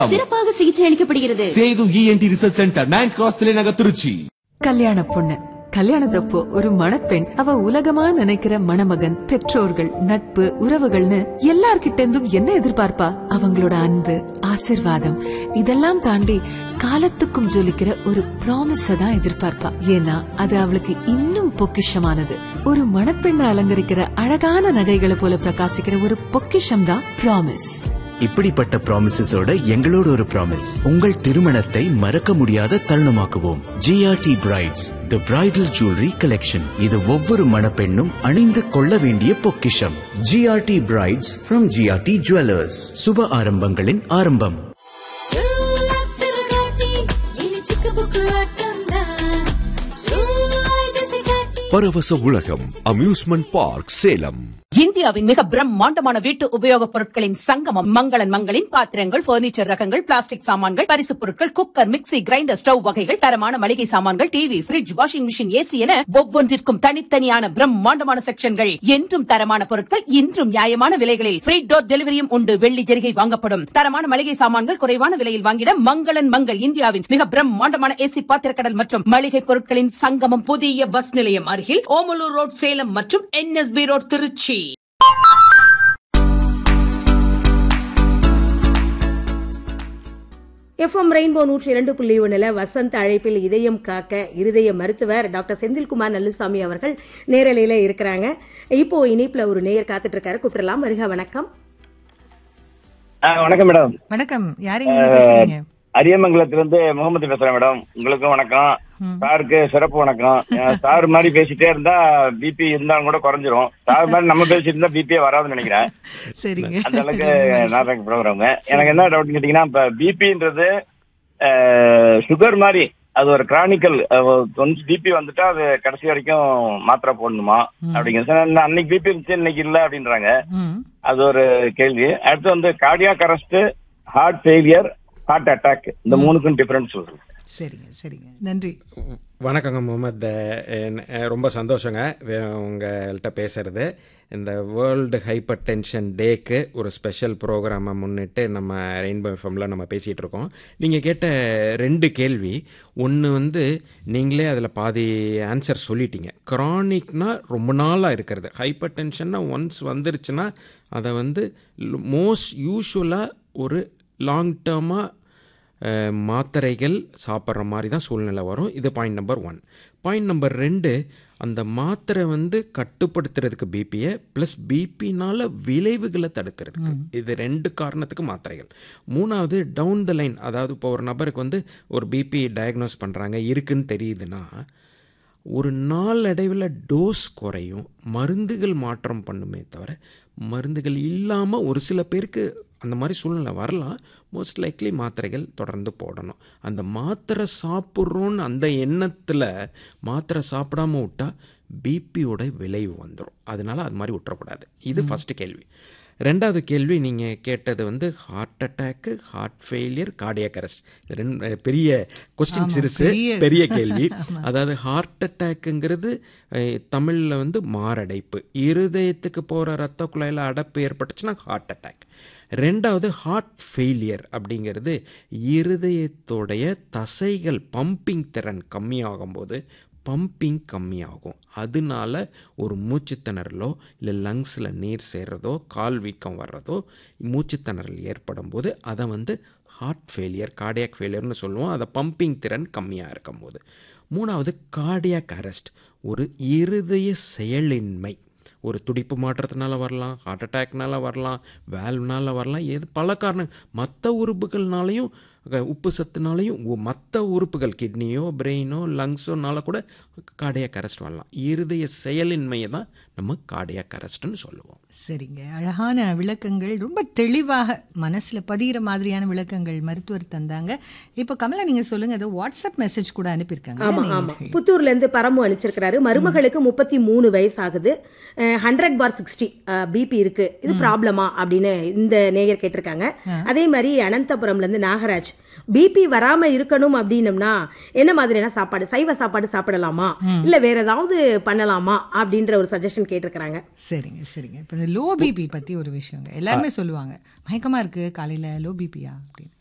சிறப்பாக சிகிச்சை அளிக்கப்படுகிறது Sethu ENT research centre ninth cross தலைநகர் திருச்சி கல்யாண பொண்ணு கல்யாணத்தப்போ ஒரு மணப்பெண் அவ உலகமா நினைக்கிற மணமகன் பெற்றோர்கள் நட்பு உறவுகள்னு எல்லார்கிட்ட இருந்தும் என்ன எதிர்பார்ப்பா அவங்களோட அன்பு ஆசிர்வாதம் இதெல்லாம் தாண்டி காலத்துக்கும் ஜொலிக்கிற ஒரு ப்ராமிஸ தான் எதிர்பார்ப்பா ஏன்னா அது அவளுக்கு இன்னும் பொக்கிஷமானது ஒரு மணப்பெண்ணை அலங்கரிக்கிற அழகான நகைகளை போல பிரகாசிக்கிற ஒரு பொக்கிஷம் தான் ப்ராமிஸ் இப்படிப்பட்ட ப்ராமிசஸோட எங்களோட ஒரு ப்ராமிஸ் உங்கள் திருமணத்தை மறக்க முடியாத தருணமாக்குவோம் GRT brides the bridal jewellery collection இது ஒவ்வொரு மணப்பெண்ணும் அணிந்து கொள்ள வேண்டிய பொக்கிஷம் GRT brides from GRT jewellers சுப ஆரம்பங்களின் ஆரம்பம் பரவச உலகம் அம்யூஸ்மெண்ட் பார்க் சேலம் இந்தியாவின் மிக பிரம்மாண்டமான வீட்டு உபயோகப் பொருட்களின் சங்கமம் மங்களன் மங்களின் பாத்திரங்கள் பர்னிச்சர் ரகங்கள் பிளாஸ்டிக் சாமான்கள் பரிசுப் பொருட்கள் குக்கர் மிக்ஸி கிரைண்டர் ஸ்டவ் வகைகள் தரமான மளிகை சாமான்கள் TV fridge washing machine AC என ஒவ்வொன்றிற்கும் தனித்தனியான பிரம்மாண்டமான செக்ஷன்கள் என்றும் தரமான பொருட்கள் இன்றும் நியாயமான விலைகளில் ஃப்ரீ டோர் டெலிவரியும் உண்டு வெள்ளி ஜெரிகை வாங்கப்படும் தரமான மளிகை சாமான்கள் குறைவான விலையில் வாங்கிட மங்களன் மங்கள் இந்தியாவின் மிக பிரம்மாண்டமான ஏசி பாத்திரக்கடல் மற்றும் மளிகை பொருட்களின் சங்கமம் புதிய பஸ் நிலையம் அருகில் ஓமலூர் ரோட் சேலம் மற்றும் NSB road Tiruchi FM rainbow நூற்றி இரண்டு புள்ளி ஒண்ணுல வசந்த் அழைப்பில் இதயம் காக்க இருதய மருத்துவர் டாக்டர் செந்தில்குமார் நல்லுசாமி அவர்கள் நேரலையில இருக்கிறாங்க இப்போ இணைப்புல ஒரு நேயர் காத்துட்டு இருக்காரு கூப்பிடலாம் வருக வணக்கம் ஆ, வணக்கம் மேடம் வணக்கம் யாருங்க இங்க பேசுறீங்க அரியமங்கலத்திலிருந்து முகமது பேசுறேன் மேடம் உங்களுக்கும் வணக்கம் சாருக்கு சிறப்பு வணக்கம் அஹ், சார் மாதிரி பேசிட்டே இருந்தா பிபி இருந்தாலும் கூட குறைஞ்சிரும் சார் மாதிரி நம்ம பேசிட்டு இருந்தா பிபியே வராதுன்னு நினைக்கிறேன் சரிங்க அந்த அளவுக்கு நல்லா ப்ரோக்ராம் எனக்கு என்ன டவுட் கேட்டீங்கன்னா இப்ப பிபின்றது சுகர் மாதிரி அது ஒரு கிரானிக்கல் கொஞ்சம் பிபி வந்துட்டா அது கடைசி வரைக்கும் மாத்திரை போடணுமா அப்படிங்கிற சார் அன்னைக்கு பிபி இருந்துச்சு இன்னைக்கு இல்ல அப்படின்றாங்க ம். அது ஒரு கேள்வி அடுத்து வந்து cardiac arrest heart failure heart attack இந்த மூணுக்கும் டிஃபரன்ஸ் சொல்றேன் சரிங்க சரிங்க நன்றி வணக்கங்க முகமது என்- அஹ் ரொம்ப சந்தோஷங்க வே- உங்கள்கிட்ட பேசுறது இந்த வேர்ல்டு ஹைப்பர் டென்ஷன் டேக்கு ஒரு ஸ்பெஷல் ப்ரோக்ராமை முன்னிட்டு நம்ம ரெயின்போ எஃப்எம்மில் நம்ம பேசிகிட்டு இருக்கோம் நீங்கள் கேட்ட ரெண்டு கேள்வி ஒன்று வந்து நீங்களே அதில் பாதி ஆன்சர் சொல்லிட்டீங்க க்ரானிக்னா ரொம்ப நாளாக இருக்கிறது ஹைப்பர் டென்ஷன்னா ஒன்ஸ் வந்துருச்சுன்னா அதை வந்து மோஸ்ட் யூஸ்வலாக ஒரு லாங் டேர்மாக அஹ், மாத்திரைகள் சாப்பிட்ற மாதிரி தான் சூழ்நிலை வரும் இது point number one point number ரெண்டு அந்த மாத்திரை வந்து கட்டுப்படுத்துறதுக்கு பிபியை ப்ளஸ் பிபினால விளைவுகளை தடுக்கிறதுக்கு இது ரெண்டு காரணத்துக்கு மாத்திரைகள் மூணாவது டவுன் த லைன் அதாவது இப்போ ஒரு நபருக்கு வந்து ஒரு பிபி டயக்னோஸ் பண்ணுறாங்க இருக்குன்னு தெரியுதுன்னா ஒரு நாளடைவில் டோஸ் குறையும் மருந்துகள் மாற்றம் பண்ணுமே தவிர மருந்துகள் இல்லாமல் ஒரு சில பேருக்கு அந்த மாதிரி சூழ்நிலை வரலாம் மோஸ்ட் லைக்லி மாத்திரைகள் தொடர்ந்து போடணும் அந்த மாத்திரை சாப்பிட்றோன்னு அந்த எண்ணத்தில் மாத்திரை சாப்பிடாம விட்டா பிபியோட விளைவு வந்துடும் அதனால அது மாதிரி விட்டுறக்கூடாது இது ஃபஸ்ட்டு கேள்வி ரெண்டாவது கேள்வி நீங்கள் கேட்டது வந்து heart attack heart failure cardiac arrest ரெண்டு பெரிய கொஸ்டின் ஆமா, சிறுசு பெரிய- பெரிய கேள்வி அதாவது ஹார்ட் அட்டாக்குங்கிறது தமிழில் வந்து மாரடைப்பு இருதயத்துக்கு போகிற ரத்த குழாயில் அடைப்பு ஏற்பட்டுச்சுன்னா ஹார்ட் அட்டாக் ரெண்டாவது ஹார்ட் ஃபெயிலியர் அப்படிங்கிறது இருதயத்தோடைய தசைகள் பம்பிங் திறன் கம்மியாகும்போது பம்பிங் கம்மியாகும் அதனால ஒரு மூச்சுத்திணறலோ இல்லை லங்ஸில் நீர் சேர்றதோ கால் வீக்கம் வர்றதோ மூச்சுத்திணறல் ஏற்படும் போது அதை வந்து ஹார்ட் ஃபெயிலியர் கார்டியாக் ஃபெயிலியர்னு சொல்லுவோம் அதை பம்பிங் திறன் கம்மியாக இருக்கும்போது மூணாவது கார்டியாக் அரெஸ்ட் ஒரு இருதய செயலின்மை ஒரு துடிப்பு மாற்றத்தினால வரலாம் ஹார்ட் அட்டாக்னால வரலாம் வேல்வ்னால வரலாம் எது பல காரணம் மற்ற உறுப்புகள்னாலையும் அஹ், உப்பு சத்துனாலையும் மற்ற உறுப்புகள் கிட்னியோ பிரெயினோ லங்ஸோனால கூட கார்டியாக் அரெஸ்ட் வரலாம் இருதய செயலின்மையை தான் நம்ம கார்டியாக் அரெஸ்ட்னு சொல்லுவோம் சரிங்க அழகான விளக்கங்கள் ரொம்ப தெளிவாக மனசுல பதிகிற மாதிரியான விளக்கங்கள் மருத்துவர் தந்தாங்க இப்போ கமலா நீங்க சொல்லுங்க ஏதோ வாட்ஸ்அப் மெசேஜ் கூட அனுப்பியிருக்காங்க ஆமா நீங்க- ஆமா புத்தூர்ல இருந்து பரமு அனுப்பிச்சிருக்கிறாரு மருமகளுக்கு முப்பத்தி மூணு வயசு ஆகுது ஹண்ட்ரட் பார் சிக்ஸ்டி பிபி இருக்கு இது ப்ராப்ளமா அப்படின்னு இந்த நேயர் கேட்டிருக்காங்க அதே மாதிரி அனந்தபுரம்ல இருந்து நாகராஜ் பிபி வராம இருக்கணும் அப்படின்னம்னா என்ன மாதிரியான சாப்பாடு சைவ சாப்பாடு சாப்பிடலாமா இல்ல வேற ஏதாவது பண்ணலாமா அப்படின்ற ஒரு சஜஷன் கேட்டிருக்கிறாங்க சரிங்க சரிங்க இப்போ இந்த லோ பிபி பத்தி ஒரு விஷயங்க எல்லாருமே சொல்லுவாங்க மயக்கமா இருக்கு காலையில லோ பிபியா அப்படின்னு